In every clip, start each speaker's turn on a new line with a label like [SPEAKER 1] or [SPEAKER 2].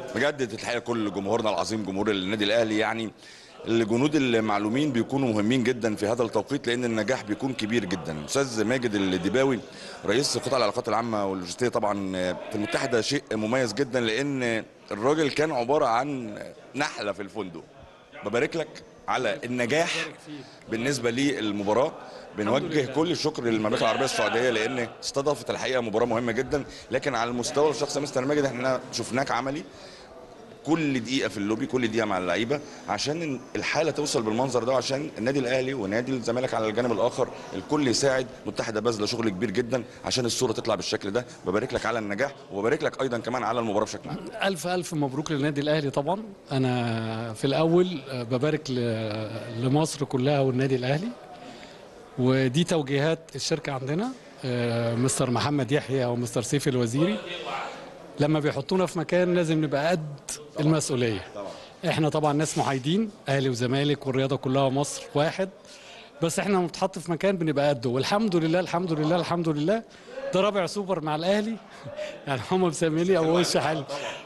[SPEAKER 1] بجد الحقيقه كل جمهورنا العظيم جمهور النادي الاهلي يعني الجنود المعلومين بيكونوا مهمين جدا في هذا التوقيت لان النجاح بيكون كبير جدا استاذ ماجد الدباوي رئيس قطاع العلاقات العامه واللوجستيه طبعا في المتحده شيء مميز جدا لان الراجل كان عباره عن نحله في الفندق ببارك لك على النجاح بالنسبه للمباراه بنوجه كل الشكر للمملكه العربيه السعوديه لان استضافت الحقيقه مباراه مهمه جدا لكن على المستوى الشخصي مستر ماجد احنا شفناك عملي كل دقيقه في اللوبي كل دقيقه مع اللعيبه عشان الحاله توصل بالمنظر ده عشان النادي الاهلي ونادي الزمالك على الجانب الاخر الكل يساعد متحده باذله شغل كبير جدا عشان الصوره تطلع بالشكل ده ببارك لك على النجاح وببارك لك ايضا كمان على المباراه بشكل عام
[SPEAKER 2] ألف ألف مبروك للنادي الأهلي طبعا أنا في الأول ببارك ل- لمصر كلها والنادي الأهلي ودي توجيهات الشركة عندنا آه، مستر محمد يحيى ومستر سيف الوزيري لما بيحطونا في مكان لازم نبقى قد المسؤولية احنا طبعا ناس محايدين أهلي وزمالك والرياضة كلها مصر واحد بس احنا لما بنتحط في مكان بنبقى قده والحمد لله الحمد لله الحمد لله ده رابع سوبر مع الاهلي يعني هم مسميني ابو وش حلو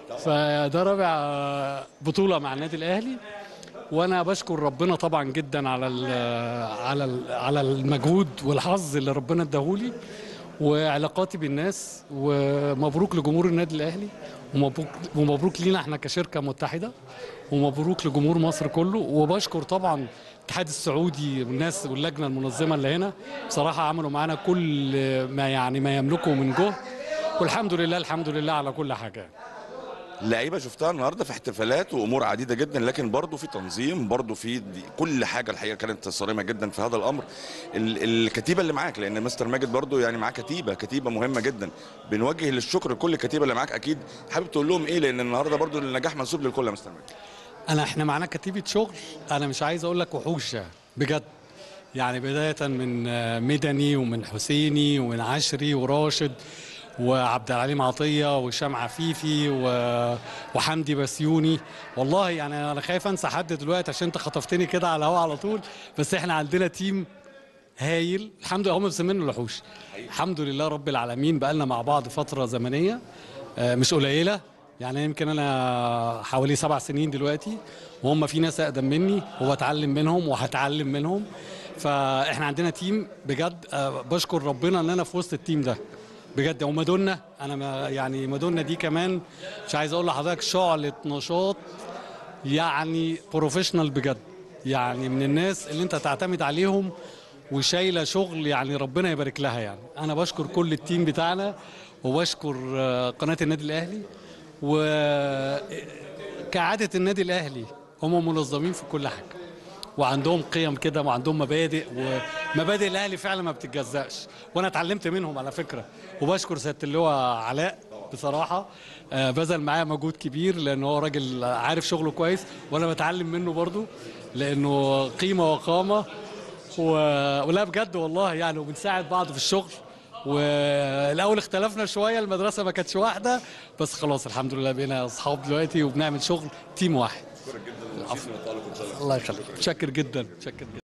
[SPEAKER 2] فده رابع آه، بطوله مع النادي الاهلي وانا بشكر ربنا طبعا جدا على ال على ال على المجهود والحظ اللي ربنا اداهولي وعلاقاتي بالناس ومبروك لجمهور النادي الاهلي ومبروك ومبروك لينا احنا كشركه متحده ومبروك لجمهور مصر كله وبشكر طبعا الاتحاد السعودي والناس واللجنه المنظمه اللي هنا بصراحه عملوا معانا كل ما يعني ما يملكه من جهد والحمد لله الحمد لله على كل حاجه
[SPEAKER 1] اللعيبه شفتها النهارده في احتفالات وامور عديده جدا لكن برضه في تنظيم برضه في دي كل حاجه الحقيقه كانت صارمه جدا في هذا الامر ال- الكتيبه اللي معاك لان مستر ماجد برضه يعني معاه كتيبه كتيبه مهمه جدا بنوجه للشكر لكل الكتيبه اللي معاك اكيد حابب تقول لهم ايه لان النهارده برضه النجاح منسوب للكل يا مستر ماجد
[SPEAKER 2] انا احنا معانا كتيبه شغل انا مش عايز اقول لك وحوش بجد يعني بدايه من آه، مدني ومن حسيني ومن عشري وراشد وعبد العليم عطيه وهشام عفيفي و... وحمدي بسيوني والله يعني انا خايف انسى حد دلوقتي عشان انت خطفتني كده على الهوا على طول بس احنا عندنا تيم هايل الحمد لله هم مسمينه الوحوش الحمد لله رب العالمين بقالنا مع بعض فتره زمنيه آه، مش قليله يعني يمكن انا حوالي سبع سنين دلوقتي وهم في ناس اقدم مني وبتعلم منهم وهتعلم منهم فاحنا عندنا تيم بجد آه، بشكر ربنا ان انا في وسط التيم ده بجد ومادونا انا ما يعني مادونا دي كمان مش عايز اقول لحضرتك شعله نشاط يعني بروفيشنال بجد يعني من الناس اللي انت تعتمد عليهم وشايله شغل يعني ربنا يبارك لها يعني انا بشكر كل التيم بتاعنا وبشكر آه، قناه النادي الاهلي وكعاده النادي الاهلي هم منظمين في كل حاجه وعندهم قيم كده وعندهم مبادئ ومبادئ الاهلي فعلا ما بتتجزأش وانا اتعلمت منهم على فكره وبشكر سياده اللواء علاء بصراحه آه، بذل معايا مجهود كبير لان هو راجل عارف شغله كويس وانا بتعلم منه برضو لانه قيمه وقامه و... ولا بجد والله يعني وبنساعد بعض في الشغل والاول اختلفنا شويه المدرسه ما كانتش واحده بس خلاص الحمد لله بقينا اصحاب دلوقتي وبنعمل شغل تيم واحد
[SPEAKER 1] شكرا جدا
[SPEAKER 2] الله يخليك متشكر جدا متشكر جدا